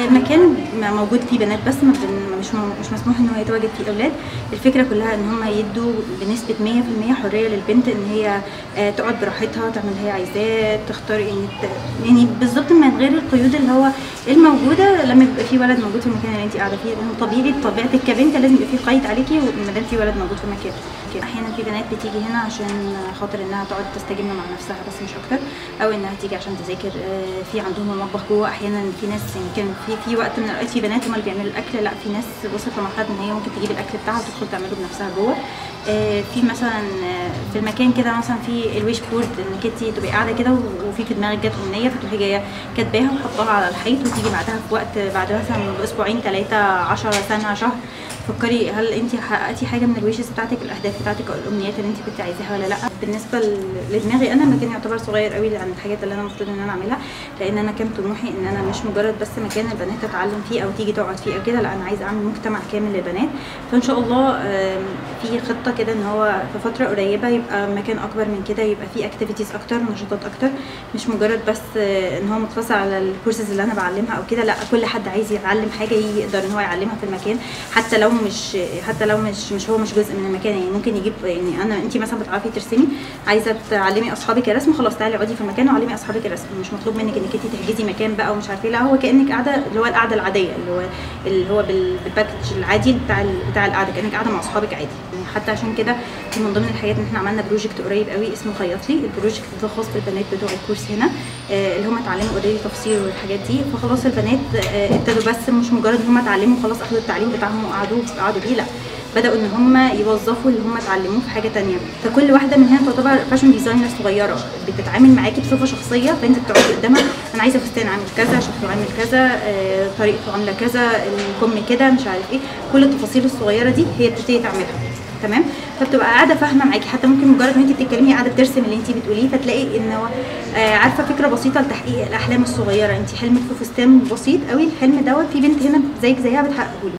المكان م- موجود فيه بنات بس ما بن- مش م- مش مسموح ان هو يتواجد فيه اولاد الفكره كلها ان هم يدوا بنسبه 100% حريه للبنت ان هي آه، تقعد براحتها تعمل اللي هي عايزاه تختار يعني ت- يعني بالظبط من غير القيود اللي هو الموجوده لما بيبقى في ولد موجود في المكان اللي انت قاعده فيه لان طبيعي طبيعتك كبنت لازم يبقى في قيد عليكي وما دام في ولد موجود في المكان احيانا في بنات بتيجي هنا عشان خاطر انها تقعد تستجم مع نفسها بس مش اكتر او انها تيجي عشان تذاكر آه، في عندهم المطبخ جوه احيانا في ناس يعني كان في في وقت من الاوقات في بنات هم اللي بيعملوا الاكل لا في ناس وصلت لمرحله ان هي ممكن تجيب الاكل بتاعها وتدخل تعمله بنفسها جوه آه، في مثلا آه، في المكان كده مثلا في الويش بورد انك انت تبقي قاعده كده وفي في دماغك جت امنيه فتروحي جايه كاتباها وحطاها على الحيط وتيجي بعدها في وقت بعد مثلا اسبوعين ثلاثه 10 سنه شهر فكري هل انت حققتي حاجه من الويشز بتاعتك الاهداف بتاعتك او الامنيات اللي انت كنت عايزاها ولا لا بالنسبه ل- لدماغي انا المكان يعتبر صغير قوي عن الحاجات اللي انا المفروض ان انا اعملها لان انا كان طموحي ان انا مش مجرد بس مكان البنات تتعلم فيه او تيجي تقعد فيه او كده لا انا عايزه اعمل مجتمع كامل للبنات فان شاء الله آم، في خطه كده ان هو في فتره قريبه يبقى مكان اكبر من كده يبقى فيه اكتيفيتيز اكتر ونشاطات اكتر مش مجرد بس آه، ان هو مقتصر على الكورسز اللي انا بعلمها او كده لا كل حد عايز يتعلم حاجه يقدر ان هو يعلمها في المكان حتى لو مش حتى لو مش مش هو مش جزء من المكان يعني ممكن يجيب يعني انا انت مثلا بتعرفي ترسمي عايزه تعلمي اصحابك الرسم خلاص تعالي اقعدي في المكان وعلمي اصحابك الرسم مش مطلوب منك انك انت تحجزي مكان بقى ومش عارفه ايه لا هو كانك قاعده اللي هو القعده العاديه اللي هو اللي هو بال- بالباكج العادي بتاع ال- بتاع القعده كانك قاعده مع اصحابك عادي يعني حتى عشان كده في من ضمن الحاجات ان احنا عملنا بروجكت قريب قوي اسمه خيط لي البروجكت ده خاص بالبنات بتوع الكورس هنا آه، اللي هم اتعلموا اوريدي تفسير والحاجات دي فخلاص البنات آه، ابتدوا بس مش مجرد ان هم اتعلموا خلاص اخدوا التعليم بتاعهم وقعدوا قعدوا بيه لا بداوا ان هم يوظفوا اللي هم اتعلموه في حاجه تانية فكل واحده من هنا تعتبر فاشن ديزاينر صغيره بتتعامل معاكي بصفه شخصيه فانت بتقعدي قدامها انا عايزه فستان عامل كذا شكله عامل كذا آه، طريقته عامله كذا الكم كده مش عارف ايه كل التفاصيل الصغيره دي هي بتبتدي تعملها تمام فبتبقى قاعده فاهمه معاكي حتى ممكن مجرد ان انت بتتكلمي قاعده بترسم اللي انت بتقوليه فتلاقي ان هو آه، عارفه فكره بسيطه لتحقيق الاحلام الصغيره انت حلمك في فستان بسيط قوي الحلم دوت في بنت هنا زيك زيها بتحققه